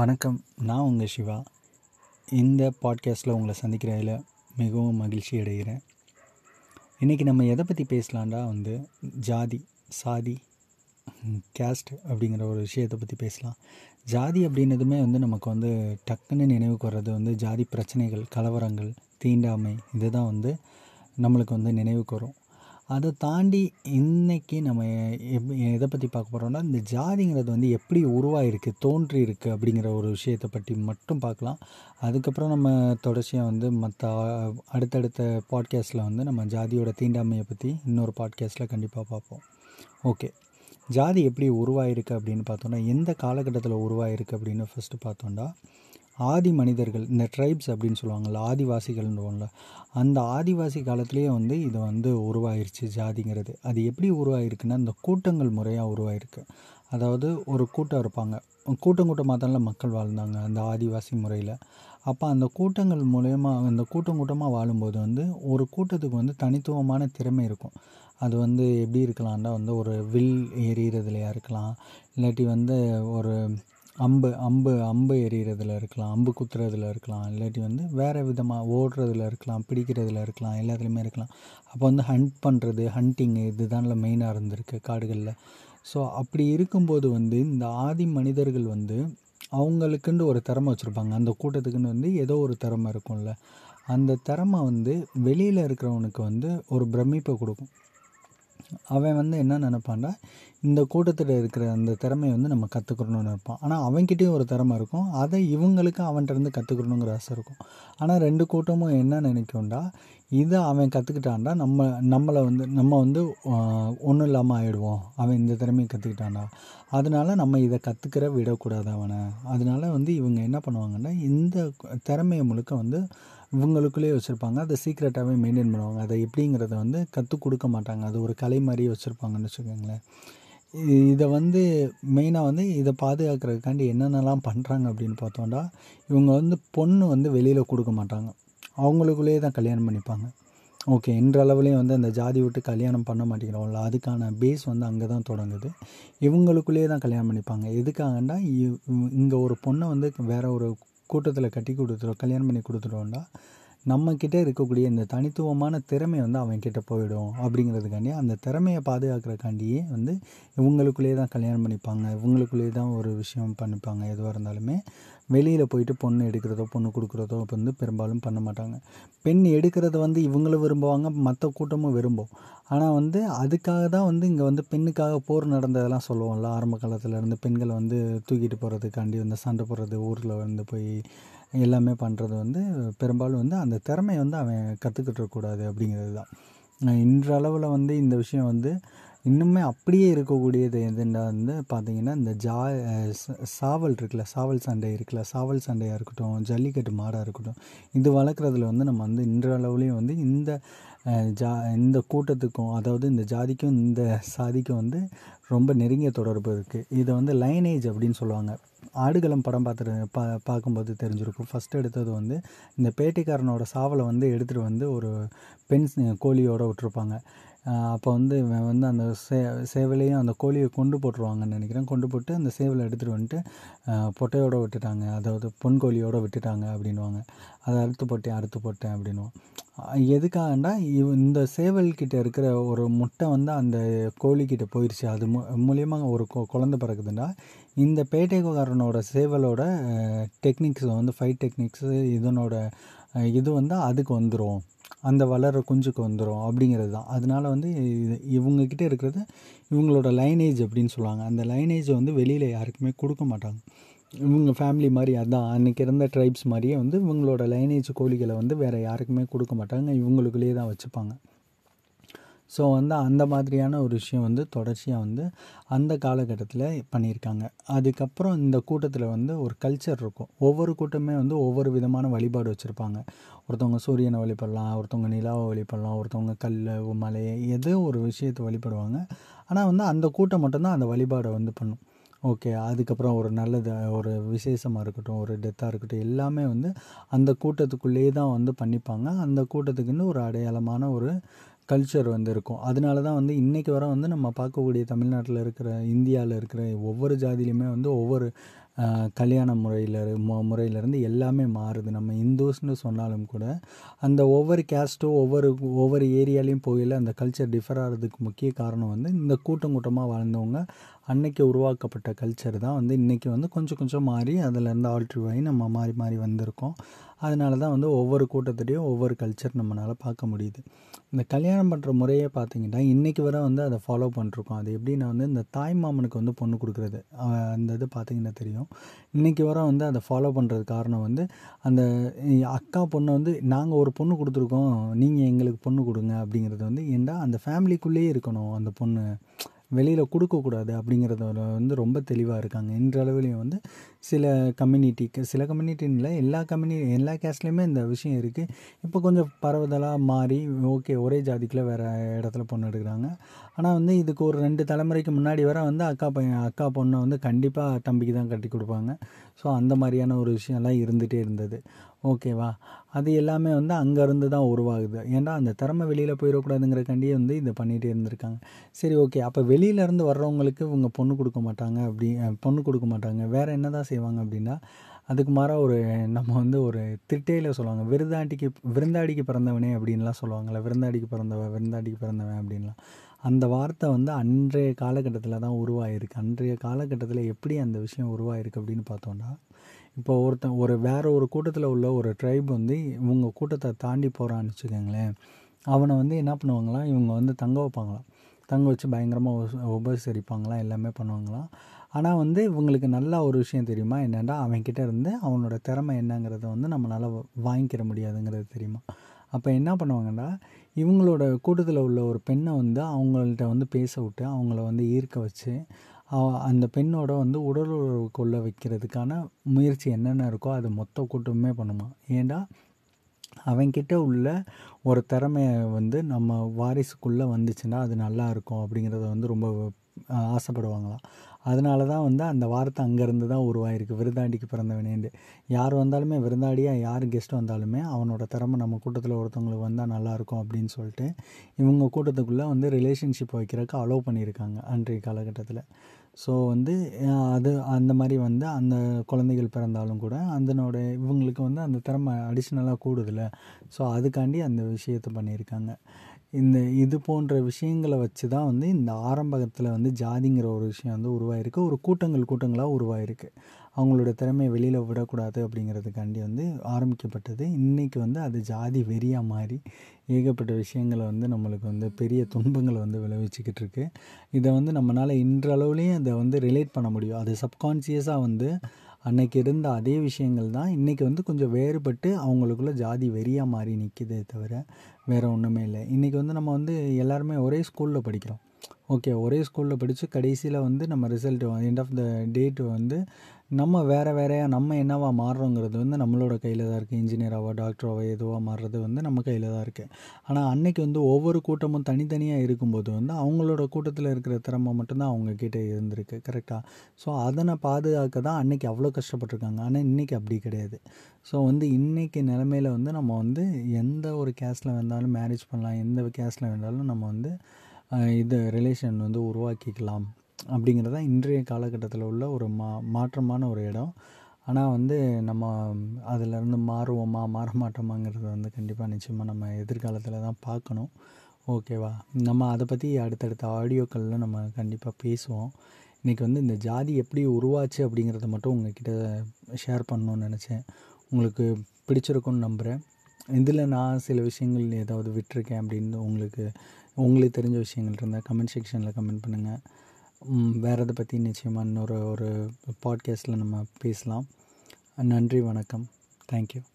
வணக்கம் நான் உங்கள் சிவா இந்த பாட்காஸ்ட்டில் உங்களை சந்திக்கிறதில் மிகவும் மகிழ்ச்சி அடைகிறேன் இன்றைக்கி நம்ம எதை பற்றி பேசலாம்டா வந்து ஜாதி சாதி கேஸ்ட் அப்படிங்கிற ஒரு விஷயத்தை பற்றி பேசலாம் ஜாதி அப்படின்னதுமே வந்து நமக்கு வந்து டக்குன்னு நினைவுக்கு வர்றது வந்து ஜாதி பிரச்சனைகள் கலவரங்கள் தீண்டாமை இதுதான் வந்து நம்மளுக்கு வந்து நினைவுக்கு வரும் அதை தாண்டி இன்றைக்கி நம்ம எப் எதை பற்றி பார்க்க போகிறோம்னா இந்த ஜாதிங்கிறது வந்து எப்படி உருவாயிருக்கு தோன்றி இருக்குது அப்படிங்கிற ஒரு விஷயத்தை பற்றி மட்டும் பார்க்கலாம் அதுக்கப்புறம் நம்ம தொடர்ச்சியாக வந்து மற்ற அடுத்தடுத்த பாட்காஸ்ட்டில் வந்து நம்ம ஜாதியோட தீண்டாமையை பற்றி இன்னொரு பாட்காஸ்ட்டில் கண்டிப்பாக பார்ப்போம் ஓகே ஜாதி எப்படி உருவாயிருக்கு அப்படின்னு பார்த்தோன்னா எந்த காலகட்டத்தில் உருவாயிருக்கு அப்படின்னு ஃபஸ்ட்டு பார்த்தோம்னா ஆதி மனிதர்கள் இந்த ட்ரைப்ஸ் அப்படின்னு சொல்லுவாங்கள்ல ஆதிவாசிகள்ன்றோம்ல அந்த ஆதிவாசி காலத்துலேயே வந்து இது வந்து உருவாயிருச்சு ஜாதிங்கிறது அது எப்படி உருவாயிருக்குன்னா இந்த கூட்டங்கள் முறையாக உருவாயிருக்கு அதாவது ஒரு கூட்டம் இருப்பாங்க கூட்டம் கூட்டமாக தானே மக்கள் வாழ்ந்தாங்க அந்த ஆதிவாசி முறையில் அப்போ அந்த கூட்டங்கள் மூலயமா அந்த கூட்டம் கூட்டமாக வாழும்போது வந்து ஒரு கூட்டத்துக்கு வந்து தனித்துவமான திறமை இருக்கும் அது வந்து எப்படி இருக்கலாம்னா வந்து ஒரு வில் எறிகிறதுலையா இருக்கலாம் இல்லாட்டி வந்து ஒரு அம்பு அம்பு அம்பு எறிகிறதுல இருக்கலாம் அம்பு குத்துறதுல இருக்கலாம் இல்லாட்டி வந்து வேறு விதமாக ஓடுறதுல இருக்கலாம் பிடிக்கிறதுல இருக்கலாம் எல்லாத்துலேயுமே இருக்கலாம் அப்போ வந்து ஹண்ட் பண்ணுறது ஹண்டிங்கு இதுதான்ல மெயினாக இருந்திருக்கு காடுகளில் ஸோ அப்படி இருக்கும்போது வந்து இந்த ஆதி மனிதர்கள் வந்து அவங்களுக்குன்னு ஒரு திறமை வச்சுருப்பாங்க அந்த கூட்டத்துக்குன்னு வந்து ஏதோ ஒரு திறமை இருக்கும்ல அந்த திறமை வந்து வெளியில் இருக்கிறவனுக்கு வந்து ஒரு பிரமிப்பை கொடுக்கும் அவன் வந்து என்ன நினப்பான்டா இந்த கூட்டத்தில் இருக்கிற அந்த திறமையை வந்து நம்ம கற்றுக்கணும்னு நினைப்பான் ஆனால் அவன்கிட்டயும் ஒரு திறமை இருக்கும் அதை இவங்களுக்கு அவன்கிட்டருந்து கற்றுக்கணுங்கிற ஆசை இருக்கும் ஆனால் ரெண்டு கூட்டமும் என்ன நினைக்கும்டா இதை அவன் கற்றுக்கிட்டான்டா நம்ம நம்மளை வந்து நம்ம வந்து ஒன்றும் இல்லாமல் ஆகிடுவோம் அவன் இந்த திறமையை கற்றுக்கிட்டான்டா அதனால நம்ம இதை கற்றுக்கிற விடக்கூடாது அவனை அதனால வந்து இவங்க என்ன பண்ணுவாங்கன்னா இந்த திறமையை முழுக்க வந்து இவங்களுக்குள்ளேயே வச்சுருப்பாங்க அதை சீக்ரெட்டாகவே மெயின்டைன் பண்ணுவாங்க அதை எப்படிங்கிறத வந்து கற்றுக் கொடுக்க மாட்டாங்க அது ஒரு கலை மாதிரியே வச்சுருப்பாங்கன்னு வச்சுக்கோங்களேன் இதை வந்து மெயினாக வந்து இதை பாதுகாக்கிறதுக்காண்டி என்னென்னலாம் பண்ணுறாங்க அப்படின்னு பார்த்தோம்னா இவங்க வந்து பொண்ணு வந்து வெளியில் கொடுக்க மாட்டாங்க அவங்களுக்குள்ளேயே தான் கல்யாணம் பண்ணிப்பாங்க ஓகே இன்றளவுலேயும் வந்து அந்த ஜாதி விட்டு கல்யாணம் பண்ண மாட்டேங்கிறோம்ல அதுக்கான பேஸ் வந்து அங்கே தான் தொடங்குது இவங்களுக்குள்ளேயே தான் கல்யாணம் பண்ணிப்பாங்க எதுக்காகன்னா இங்கே ஒரு பொண்ணை வந்து வேற ஒரு கூட்டத்தில் கட்டி கொடுத்துரும் கல்யாணம் பண்ணி கொடுத்துட்டோம்னா நம்மக்கிட்ட இருக்கக்கூடிய இந்த தனித்துவமான திறமை வந்து அவன்கிட்ட போயிடும் அப்படிங்கிறதுக்காண்டி அந்த திறமையை பாதுகாக்கிறக்காண்டியே வந்து இவங்களுக்குள்ளேயே தான் கல்யாணம் பண்ணிப்பாங்க இவங்களுக்குள்ளேயே தான் ஒரு விஷயம் பண்ணிப்பாங்க எதுவாக இருந்தாலுமே வெளியில் போயிட்டு பொண்ணு எடுக்கிறதோ பொண்ணு கொடுக்குறதோ வந்து பெரும்பாலும் பண்ண மாட்டாங்க பெண் எடுக்கிறத வந்து இவங்களும் விரும்புவாங்க மற்ற கூட்டமும் விரும்பும் ஆனால் வந்து அதுக்காக தான் வந்து இங்கே வந்து பெண்ணுக்காக போர் நடந்ததெல்லாம் சொல்லுவோம்ல ஆரம்ப காலத்தில் இருந்து பெண்களை வந்து தூக்கிட்டு போகிறதுக்காண்டி வந்து சண்டை போடுறது ஊரில் வந்து போய் எல்லாமே பண்ணுறது வந்து பெரும்பாலும் வந்து அந்த திறமையை வந்து அவன் கற்றுக்கிட்டு இருக்கக்கூடாது அப்படிங்கிறது தான் இன்றளவில் வந்து இந்த விஷயம் வந்து இன்னுமே அப்படியே இருக்கக்கூடியது எதுன்னா வந்து பார்த்திங்கன்னா இந்த ஜா சாவல் இருக்குல்ல சாவல் சண்டை இருக்குல்ல சாவல் சண்டையாக இருக்கட்டும் ஜல்லிக்கட்டு மாடாக இருக்கட்டும் இது வளர்க்குறதுல வந்து நம்ம வந்து இன்றளவுலேயும் வந்து இந்த ஜா இந்த கூட்டத்துக்கும் அதாவது இந்த ஜாதிக்கும் இந்த சாதிக்கும் வந்து ரொம்ப நெருங்கிய தொடர்பு இருக்குது இதை வந்து லைனேஜ் அப்படின்னு சொல்லுவாங்க ஆடுகளம் படம் பார்த்துட்டு பா பார்க்கும்போது தெரிஞ்சிருக்கும் ஃபஸ்ட்டு எடுத்தது வந்து இந்த பேட்டைக்காரனோட சாவலை வந்து எடுத்துகிட்டு வந்து ஒரு பெண் கோழியோடு விட்டுருப்பாங்க அப்போ வந்து இவன் வந்து அந்த சே சேவலையும் அந்த கோழியை கொண்டு போட்டுருவாங்கன்னு நினைக்கிறேன் கொண்டு போட்டு அந்த சேவலை எடுத்துகிட்டு வந்துட்டு பொட்டையோடு விட்டுட்டாங்க அதாவது பொன் கோழியோடு விட்டுட்டாங்க அப்படின்வாங்க அதை அறுத்து போட்டேன் அறுத்து போட்டேன் அப்படின்வான் எதுக்காகண்டா இவ் இந்த சேவல்கிட்ட இருக்கிற ஒரு முட்டை வந்து அந்த கோழிக்கிட்ட போயிடுச்சு அது மூ மூலியமாக ஒரு குழந்த பிறகுதுண்டா இந்த பேட்டைக்காரனோட சேவலோட டெக்னிக்ஸ் வந்து ஃபைட் டெக்னிக்ஸு இதனோட இது வந்து அதுக்கு வந்துடும் அந்த வளர்கிற குஞ்சுக்கு வந்துடும் அப்படிங்கிறது தான் அதனால வந்து இவங்கக்கிட்ட இருக்கிறது இவங்களோட லைனேஜ் அப்படின்னு சொல்லுவாங்க அந்த லைனேஜை வந்து வெளியில் யாருக்குமே கொடுக்க மாட்டாங்க இவங்க ஃபேமிலி மாதிரி அதான் அன்றைக்கி இருந்த ட்ரைப்ஸ் மாதிரியே வந்து இவங்களோட லைனேஜ் கோழிகளை வந்து வேறு யாருக்குமே கொடுக்க மாட்டாங்க இவங்களுக்குள்ளேயே தான் வச்சுப்பாங்க ஸோ வந்து அந்த மாதிரியான ஒரு விஷயம் வந்து தொடர்ச்சியாக வந்து அந்த காலகட்டத்தில் பண்ணியிருக்காங்க அதுக்கப்புறம் இந்த கூட்டத்தில் வந்து ஒரு கல்ச்சர் இருக்கும் ஒவ்வொரு கூட்டமே வந்து ஒவ்வொரு விதமான வழிபாடு வச்சுருப்பாங்க ஒருத்தவங்க சூரியனை வழிபடலாம் ஒருத்தவங்க நிலாவை வழிபடலாம் ஒருத்தவங்க கல் மலை ஏதோ ஒரு விஷயத்தை வழிபடுவாங்க ஆனால் வந்து அந்த கூட்டம் மட்டும்தான் அந்த வழிபாடை வந்து பண்ணும் ஓகே அதுக்கப்புறம் ஒரு நல்லது ஒரு விசேஷமாக இருக்கட்டும் ஒரு டெத்தாக இருக்கட்டும் எல்லாமே வந்து அந்த கூட்டத்துக்குள்ளேயே தான் வந்து பண்ணிப்பாங்க அந்த கூட்டத்துக்குன்னு ஒரு அடையாளமான ஒரு கல்ச்சர் வந்து இருக்கும் அதனால தான் வந்து இன்றைக்கி வர வந்து நம்ம பார்க்கக்கூடிய தமிழ்நாட்டில் இருக்கிற இந்தியாவில் இருக்கிற ஒவ்வொரு ஜாதியிலையுமே வந்து ஒவ்வொரு ஆஹ், கல்யாண முறையில் மு முறையிலேருந்து எல்லாமே மாறுது நம்ம இந்துஸ்னு சொன்னாலும் கூட அந்த ஒவ்வொரு கேஸ்ட்டும் ஒவ்வொரு ஒவ்வொரு ஏரியாலையும் போகையில் அந்த கல்ச்சர் டிஃபர் ஆகிறதுக்கு முக்கிய காரணம் வந்து இந்த கூட்டம் கூட்டமாக வாழ்ந்தவங்க அன்னைக்கு உருவாக்கப்பட்ட கல்ச்சர் தான் வந்து இன்றைக்கி வந்து கொஞ்சம் கொஞ்சம் மாறி அதிலேருந்து ஆல்ட்ரிவ் ஆகி நம்ம மாறி மாறி வந்திருக்கோம் அதனால தான் வந்து ஒவ்வொரு கூட்டத்துலேயும் ஒவ்வொரு கல்ச்சர் நம்மளால் பார்க்க முடியுது இந்த கல்யாணம் பண்ணுற முறையே பார்த்தீங்கன்னா இன்றைக்கி வரை வந்து அதை ஃபாலோ பண்ணிருக்கோம் அது எப்படின்னா வந்து இந்த தாய் மாமனுக்கு வந்து பொண்ணு கொடுக்குறது அஹ் அந்த இது பார்த்தீங்கன்னா தெரியும் இன்றைக்கி வரை வந்து அதை ஃபாலோ பண்ணுறது காரணம் வந்து அந்த இ- அக்கா பொண்ணை வந்து நாங்கள் ஒரு பொண்ணு கொடுத்துருக்கோம் நீங்கள் எங்களுக்கு பொண்ணு கொடுங்க அப்படிங்கிறது வந்து ஏன்டா அந்த ஃபேமிலிக்குள்ளேயே இருக்கணும் அந்த பொண்ணு வெளியில் கொடுக்கக்கூடாது அப்படிங்கிறத வந்து ரொம்ப தெளிவாக இருக்காங்க இன்றளவுலேயும் வந்து சில கம்யூனிட்டிக்கு சில கம்யூனிட்டின்னு இல்லை எல்லா கம்யூனி எல்லா கேஸ்ட்லேயுமே இந்த விஷயம் இருக்குது இப்போ கொஞ்சம் பரவதலாக மாறி ஓகே ஒரே ஜாதிக்குள்ள வேறு இடத்துல பொண்ணு எடுக்கிறாங்க ஆனால் வந்து இதுக்கு ஒரு ரெண்டு தலைமுறைக்கு முன்னாடி வரை வந்து அக்கா பையன் அக்கா பொண்ணை வந்து கண்டிப்பாக தம்பிக்கு தான் கட்டி கொடுப்பாங்க ஸோ அந்த மாதிரியான ஒரு விஷயம்லாம் இருந்துகிட்டே இருந்தது ஓகேவா அது எல்லாமே வந்து அங்கேருந்து தான் உருவாகுது ஏன்டா அந்த திறமை வெளியில் போயிடக்கூடாதுங்கிறக்காண்டியே வந்து இதை பண்ணிகிட்டே இருந்திருக்காங்க சரி ஓகே அப்போ வெளியிலேருந்து வர்றவங்களுக்கு இவங்க பொண்ணு கொடுக்க மாட்டாங்க அப்படி அஹ், பொண்ணு கொடுக்க மாட்டாங்க வேறு என்ன தான் செய்வாங்க அப்படின்னா அதுக்கு மாறாக ஒரு நம்ம வந்து ஒரு திட்டையில் சொல்லுவாங்க விருந்தாண்டிக்கு விருந்தாடிக்கு பிறந்தவனே அப்படின்லாம் சொல்லுவாங்கள்ல விருந்தாடிக்கு பிறந்தவன் விருந்தாடிக்கு பிறந்தவன் அப்படின்லாம் அந்த வார்த்தை வந்து அன்றைய காலகட்டத்தில் தான் உருவாயிருக்கு அன்றைய காலகட்டத்தில் எப்படி அந்த விஷயம் உருவாயிருக்கு அப்படின்னு பார்த்தோன்னா இப்போ ஒருத்தன் ஒரு வேற ஒரு கூட்டத்தில் உள்ள ஒரு ட்ரைப் வந்து இவங்க கூட்டத்தை தாண்டி போகிறான்னு வச்சுக்கோங்களேன் அவனை வந்து என்ன பண்ணுவாங்களாம் இவங்க வந்து தங்க வைப்பாங்களாம் தங்க வச்சு பயங்கரமாக உபசரிப்பாங்களாம் எல்லாமே பண்ணுவாங்களாம் ஆனால் வந்து இவங்களுக்கு நல்லா ஒரு விஷயம் தெரியுமா என்னென்னா அவன்கிட்ட இருந்து அவனோட திறமை என்னங்கிறத வந்து நம்மளால் வாங்கிக்கிற முடியாதுங்கிறது தெரியுமா அப்போ என்ன பண்ணுவாங்கன்னா இவங்களோட கூட்டத்தில் உள்ள ஒரு பெண்ணை வந்து அவங்கள்ட்ட வந்து பேச விட்டு அவங்கள வந்து ஈர்க்க வச்சு அவ- அந்த பெண்ணோட வந்து உடலுறவு கொள்ள வைக்கிறதுக்கான முயற்சி என்னென்ன இருக்கோ அது மொத்த கூட்டமுமே பண்ணுமா ஏன்டா அவன்கிட்ட உள்ள ஒரு திறமைய வந்து நம்ம வாரிசுக்குள்ளே வந்துச்சுன்னா அது நல்லா இருக்கும் அப்படிங்கிறத வந்து ரொம்ப ஆஹ், ஆசைப்படுவாங்களாம் அதனால தான் வந்து அந்த வார்த்தை அங்கேருந்து தான் உருவாயிருக்கு விருந்தாடிக்கு பிறந்தவனேண்டு யார் வந்தாலுமே விருந்தாடியாக யார் கெஸ்ட் வந்தாலுமே அவனோட திறமை நம்ம கூட்டத்தில் ஒருத்தவங்களுக்கு வந்தால் நல்லாயிருக்கும் அப்படின்னு சொல்லிட்டு இவங்க கூட்டத்துக்குள்ளே வந்து ரிலேஷன்ஷிப் வைக்கிறதுக்கு அலோவ் பண்ணியிருக்காங்க அன்றைய காலகட்டத்தில் ஸோ வந்து அஹ், அது அந்த மாதிரி வந்து அந்த குழந்தைகள் பிறந்தாலும் கூட அதனோட இவங்களுக்கு வந்து அந்த திறமை அடிஷ்னலாக கூடுதில்ல ஸோ அதுக்காண்டி அந்த விஷயத்தை பண்ணியிருக்காங்க இந்த இது போன்ற விஷயங்களை வச்சு தான் வந்து இந்த ஆரம்பத்தில் வந்து ஜாதிங்கிற ஒரு விஷயம் வந்து உருவாயிருக்கு ஒரு கூட்டங்கள் கூட்டங்களாக உருவாயிருக்கு அவங்களோட திறமையை வெளியில் விடக்கூடாது அப்படிங்கிறதுக்காண்டி வந்து ஆரம்பிக்கப்பட்டது இன்றைக்கி வந்து அது ஜாதி வெறியாக மாறி ஏகப்பட்ட விஷயங்களை வந்து நம்மளுக்கு வந்து பெரிய துன்பங்களை வந்து விளைவிச்சுக்கிட்டு இருக்கு இதை வந்து நம்மளால் இன்றளவுலேயும் அதை வந்து ரிலேட் பண்ண முடியும் அது சப்கான்சியஸாக வந்து அன்னைக்கு இருந்த அதே விஷயங்கள் தான் இன்றைக்கி வந்து கொஞ்சம் வேறுபட்டு அவங்களுக்குள்ள ஜாதி வெறியாக மாறி நிற்கிதே தவிர வேறு ஒன்றுமே இல்லை இன்றைக்கி வந்து நம்ம வந்து எல்லாருமே ஒரே ஸ்கூலில் படிக்கிறோம் ஓகே ஒரே ஸ்கூலில் படித்து கடைசியில் வந்து நம்ம result end of the day வந்து நம்ம வேறு வேறையாக நம்ம என்னவா மாறுறோங்கிறது வந்து நம்மளோட கையில் தான் இருக்குது இன்ஜினியராவோ டாக்டராவோ எதுவாக மாறுறது வந்து நம்ம கையில் தான் இருக்குது ஆனால் அன்னைக்கு வந்து ஒவ்வொரு கூட்டமும் தனித்தனியாக இருக்கும்போது வந்து அவங்களோட கூட்டத்தில் இருக்கிற திறமை மட்டும்தான் அவங்க கிட்ட இருந்திருக்கு கரெக்டாக ஸோ அதனை பாதுகாக்க தான் அன்னைக்கு அவ்வளோ கஷ்டப்பட்டிருக்காங்க ஆனால் இன்றைக்கி அப்படி கிடையாது ஸோ வந்து இன்றைக்கி நிலமையில வந்து நம்ம வந்து எந்த ஒரு கேஸில் வேணாலும் மேரேஜ் பண்ணலாம் எந்த கேஸில் வேணாலும் நம்ம வந்து அஹ், இது ரிலேஷன் வந்து உருவாக்கிக்கலாம் அப்படிங்கிறது தான் இன்றைய காலகட்டத்தில் உள்ள ஒரு மா மாற்றமான ஒரு இடம் ஆனால் வந்து நம்ம அதிலேருந்து மாறுவோமா மாற மாட்டோமாங்கிறத வந்து கண்டிப்பாக நிச்சயமாக நம்ம எதிர்காலத்தில் தான் பார்க்கணும் ஓகேவா நம்ம அதை பற்றி அடுத்தடுத்த ஆடியோக்களில் நம்ம கண்டிப்பாக பேசுவோம் இன்றைக்கி வந்து இந்த ஜாதி எப்படி உருவாச்சு அப்படிங்கிறத மட்டும் உங்ககிட்ட ஷேர் பண்ணணும்னு நினச்சேன் உங்களுக்கு பிடிச்சிருக்கும்னு நம்புகிறேன் இதில் நான் சில விஷயங்கள் ஏதாவது விட்டிருக்கேன் அப்படின்னு உங்களுக்கு உங்களுக்கு தெரிஞ்ச விஷயங்கள் இருந்தால் கமெண்ட் செக்ஷனில் கமெண்ட் பண்ணுங்கள் வேறு எதை பற்றி நிச்சயமாக இன்னொரு ஒரு பாட்காஸ்ட்டில் நம்ம பேசலாம் நன்றி வணக்கம் தேங்க்யூ